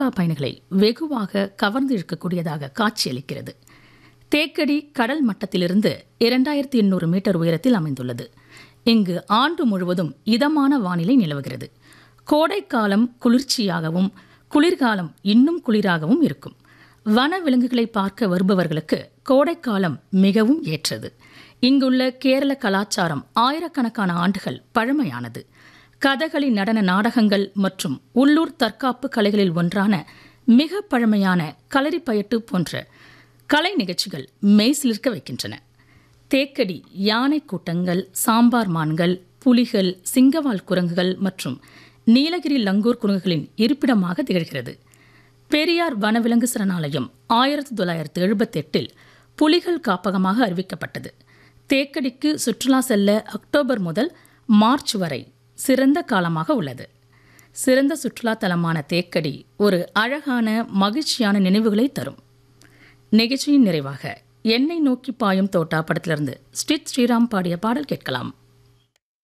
சுற்றுலா பயணிகளை வெகுவாக கவர்ந்து இழுக்கக்கூடியதாக காட்சியளிக்கிறது தேக்கடி கடல் மட்டத்திலிருந்து இரண்டாயிரத்தி எண்ணூறு மீட்டர் உயரத்தில் அமைந்துள்ளது இங்கு ஆண்டு முழுவதும் இதமான வானிலை நிலவுகிறது கோடைக்காலம் குளிர்ச்சியாகவும் குளிர்காலம் இன்னும் குளிராகவும் இருக்கும் வன விலங்குகளை பார்க்க வருபவர்களுக்கு கோடைக்காலம் மிகவும் ஏற்றது இங்குள்ள கேரள கலாச்சாரம் ஆயிரக்கணக்கான ஆண்டுகள் பழமையானது கதகளி நடன நாடகங்கள் மற்றும் உள்ளூர் தற்காப்பு கலைகளில் ஒன்றான மிக பழமையான களரிப்பயட்டு போன்ற கலை நிகழ்ச்சிகள் மெய்சிலிர்க்க வைக்கின்றன தேக்கடி யானை கூட்டங்கள் சாம்பார் மான்கள் புலிகள் சிங்கவால் குரங்குகள் மற்றும் நீலகிரி லங்கூர் குரங்குகளின் இருப்பிடமாக திகழ்கிறது பெரியார் வனவிலங்கு சரணாலயம் ஆயிரத்தி தொள்ளாயிரத்து எழுபத்தெட்டில் புலிகள் காப்பகமாக அறிவிக்கப்பட்டது தேக்கடிக்கு சுற்றுலா செல்ல அக்டோபர் முதல் மார்ச் வரை சிறந்த காலமாக உள்ளது சிறந்த சுற்றுலா தலமான தேக்கடி ஒரு அழகான மகிழ்ச்சியான நினைவுகளை தரும் நிகழ்ச்சியின் நிறைவாக என்னை நோக்கி பாயும் தோட்டா படத்திலிருந்து ஸ்ரீத் ஸ்ரீராம் பாடிய பாடல் கேட்கலாம்